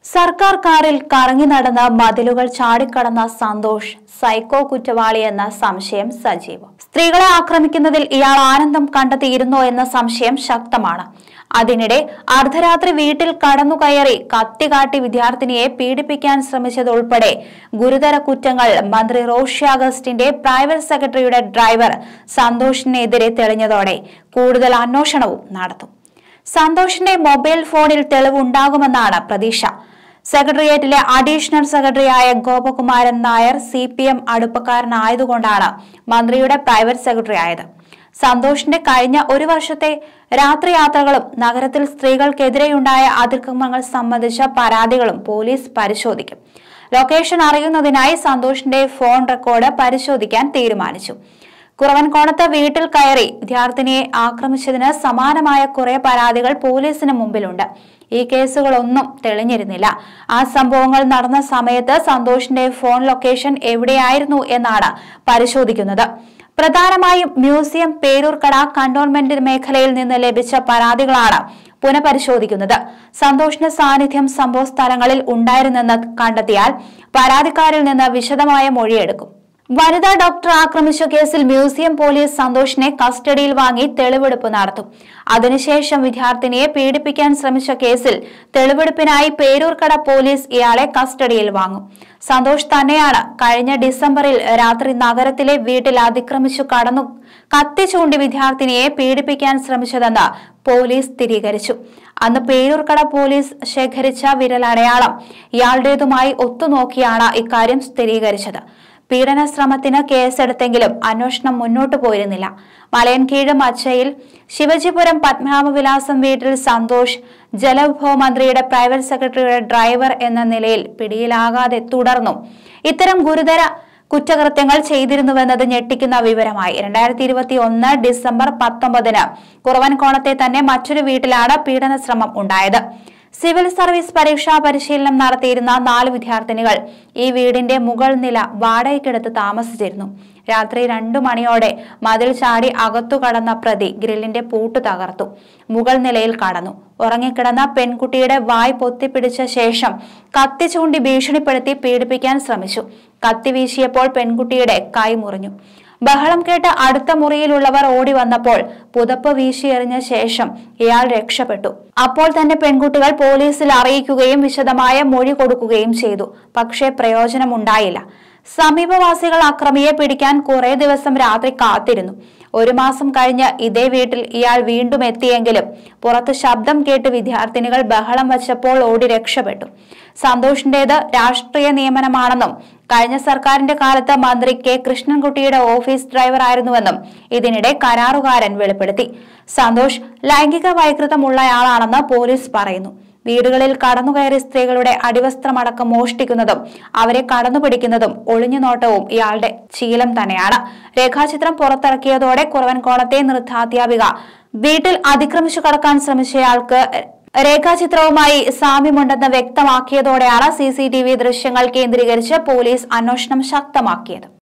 സർക്കാർ കാറിൽ കറങ്ങി നടന്ന മതിലുകൾ ചാടിക്കടന്ന സന്തോഷ് സൈക്കോ കുറ്റവാളി എന്ന സംശയം സജീവം സ്ത്രീകളെ ആക്രമിക്കുന്നതിൽ ഇയാൾ ആനന്ദം കണ്ടെത്തിയിരുന്നോ എന്ന സംശയം ശക്തമാണ് അതിനിടെ അർദ്ധരാത്രി വീട്ടിൽ കടന്നുകയറി കത്തി കാട്ടി വിദ്യാർത്ഥിനിയെ പീഡിപ്പിക്കാൻ ശ്രമിച്ചതുൾപ്പെടെ ഗുരുതര കുറ്റങ്ങൾ മന്ത്രി റോഷി അഗസ്റ്റിന്റെ പ്രൈവറ്റ് സെക്രട്ടറിയുടെ ഡ്രൈവർ സന്തോഷിനെതിരെ തെളിഞ്ഞതോടെ കൂടുതൽ അന്വേഷണവും നടത്തും സന്തോഷിന്റെ മൊബൈൽ ഫോണിൽ തെളിവുണ്ടാകുമെന്നാണ് പ്രതീക്ഷ സെക്രട്ടേറിയറ്റിലെ അഡീഷണൽ സെക്രട്ടറിയായ Gopakumaran Nair C P M അടുപ്പക്കാരനായതുകൊണ്ടാണ് മന്ത്രിയുടെ പ്രൈവറ്റ് സെക്രട്ടറി ആയത് സന്തോഷിന്റെ കഴിഞ്ഞ ഒരു വർഷത്തെ രാത്രിയാത്രകളും നഗരത്തിൽ സ്ത്രീകൾക്കെതിരെയുണ്ടായ അതിക്രമങ്ങൾ സംബന്ധിച്ച പരാതികളും പോലീസ് പരിശോധിക്കും ലൊക്കേഷൻ അറിയുന്നതിനായി സന്തോഷിന്റെ ഫോൺ റെക്കോർഡ് പരിശോധിക്കാൻ തീരുമാനിച്ചു കുറവൻകോണത്ത് വീട്ടിൽ കയറി വിദ്യാർത്ഥിനിയെ ആക്രമിച്ചതിന് സമാനമായ കുറെ പരാതികൾ പോലീസിന് മുമ്പിലുണ്ട് ഈ കേസുകളൊന്നും തെളിഞ്ഞിരുന്നില്ല ആ സംഭവങ്ങൾ നടന്ന സമയത്ത് സന്തോഷിന്റെ ഫോൺ ലൊക്കേഷൻ എവിടെയായിരുന്നു എന്നാണ് പരിശോധിക്കുന്നത് പ്രധാനമായും മ്യൂസിയം പേരൂർക്കട കണ്ടോൺമെന്റ് മേഖലയിൽ നിന്ന് ലഭിച്ച പരാതികളാണ് പുനഃപരിശോധിക്കുന്നത് സന്തോഷിന്റെ സാന്നിധ്യം സംഭവ സ്ഥലങ്ങളിൽ ഉണ്ടായിരുന്നെന്ന് കണ്ടെത്തിയാൽ പരാതിക്കാരിൽ നിന്ന് വിശദമായ മൊഴിയെടുക്കും വനിതാ ഡോക്ടർ ആക്രമിച്ച കേസിൽ മ്യൂസിയം പോലീസ് സന്തോഷിനെ കസ്റ്റഡിയിൽ വാങ്ങി തെളിവെടുപ്പ് നടത്തും അതിനുശേഷം വിദ്യാർത്ഥിനിയെ പീഡിപ്പിക്കാൻ ശ്രമിച്ച കേസിൽ തെളിവെടുപ്പിനായി പേരൂർക്കട പോലീസ് ഇയാളെ കസ്റ്റഡിയിൽ വാങ്ങും സന്തോഷ് തന്നെയാണ് കഴിഞ്ഞ ഡിസംബറിൽ രാത്രി നഗരത്തിലെ വീട്ടിൽ അതിക്രമിച്ചു കടന്നു കത്തി ചൂണ്ടി വിദ്യാർത്ഥിനിയെ പീഡിപ്പിക്കാൻ ശ്രമിച്ചതെന്ന് പോലീസ് സ്ഥിരീകരിച്ചു അന്ന് പേരൂർക്കട പോലീസ് ശേഖരിച്ച വിരലടയാളം ഇയാളുടേതുമായി ഒത്തുനോക്കിയാണ് ഇക്കാര്യം സ്ഥിരീകരിച്ചത് പീഡന ശ്രമത്തിന് കേസെടുത്തെങ്കിലും അന്വേഷണം മുന്നോട്ടു പോയിരുന്നില്ല മലയൻകീഴ് മച്ചയിൽ ശിവജിപുരം പത്മനാഭവിലാസം വീട്ടിൽ സന്തോഷ് ജലവിഭവ മന്ത്രിയുടെ പ്രൈവറ്റ് സെക്രട്ടറിയുടെ ഡ്രൈവർ എന്ന നിലയിൽ പിടിയിലാകാതെ തുടർന്നു ഇത്തരം ഗുരുതര കുറ്റകൃത്യങ്ങൾ ചെയ്തിരുന്നുവെന്നത് ഞെട്ടിക്കുന്ന വിവരമായി രണ്ടായിരത്തി ഇരുപത്തി ഒന്ന് ഡിസംബർ പത്തൊമ്പതിന് കുറവൻകോണത്തെ തന്നെ മറ്റൊരു വീട്ടിലാണ് പീഡന ശ്രമം ഉണ്ടായത് സിവിൽ സർവീസ് പരീക്ഷാ പരിശീലനം നടത്തിയിരുന്ന നാല് വിദ്യാർത്ഥിനികൾ ഈ വീടിന്റെ മുകൾ നില വാടകയ്ക്കെടുത്ത് താമസിച്ചിരുന്നു രാത്രി രണ്ടു മണിയോടെ മതിൽ ചാടി അകത്തു കടന്ന പ്രതി ഗ്രില്ലിന്റെ പൂട്ട് തകർത്തു മുകൾ നിലയിൽ കടന്നു ഉറങ്ങിക്കിടന്ന പെൺകുട്ടിയുടെ വായ് പൊത്തിപ്പിടിച്ച ശേഷം കത്തി ചൂണ്ടി ഭീഷണിപ്പെടുത്തി പീഡിപ്പിക്കാൻ ശ്രമിച്ചു കത്തി വീശിയപ്പോൾ പെൺകുട്ടിയുടെ കൈ മുറിഞ്ഞു ബഹളം കേട്ട് അടുത്ത മുറിയിലുള്ളവർ ഓടി വന്നപ്പോൾ പുതപ്പ് വീശിയെറിഞ്ഞ ശേഷം ഇയാൾ രക്ഷപ്പെട്ടു അപ്പോൾ തന്നെ പെൺകുട്ടികൾ പോലീസിൽ അറിയിക്കുകയും വിശദമായ മൊഴി കൊടുക്കുകയും ചെയ്തു പക്ഷേ പ്രയോജനമുണ്ടായില്ല സമീപവാസികൾ അക്രമിയെ പിടിക്കാൻ കുറെ ദിവസം രാത്രി കാത്തിരുന്നു ഒരു മാസം കഴിഞ്ഞ് ഇതേ വീട്ടിൽ ഇയാൾ വീണ്ടും എത്തിയെങ്കിലും പുറത്ത് ശബ്ദം കേട്ട് വിദ്യാർത്ഥിനികൾ ബഹളം വച്ചപ്പോൾ ഓടി രക്ഷപ്പെട്ടു സന്തോഷിന്റേത് രാഷ്ട്രീയ നിയമനമാണെന്നും കഴിഞ്ഞ സർക്കാരിന്റെ കാലത്ത് മന്ത്രി കെ കൃഷ്ണൻകുട്ടിയുടെ ഓഫീസ് ഡ്രൈവർ ആയിരുന്നുവെന്നും ഇതിനിടെ കരാറുകാരൻ വെളിപ്പെടുത്തി സന്തോഷ് ലൈംഗിക വൈകൃതമുള്ളയാളാണെന്ന് പോലീസ് പറയുന്നു വീടുകളിൽ കടന്നുകയറി സ്ത്രീകളുടെ അടിവസ്ത്രമടക്കം മോഷ്ടിക്കുന്നതും അവരെ കടന്നുപിടിക്കുന്നതും ഒളിഞ്ഞുനോട്ടവും ഇയാളുടെ ശീലം തന്നെയാണ് രേഖാചിത്രം പുറത്തിറക്കിയതോടെ കുറവൻകോണത്തെ നൃത്താധ്യാപിക വീട്ടിൽ അതിക്രമിച്ചു കടക്കാൻ ശ്രമിച്ചയാൾക്ക് രേഖാചിത്രവുമായി സാമ്യമുണ്ടെന്ന് വ്യക്തമാക്കിയതോടെയാണ് സി ദൃശ്യങ്ങൾ കേന്ദ്രീകരിച്ച് പോലീസ് അന്വേഷണം ശക്തമാക്കിയത്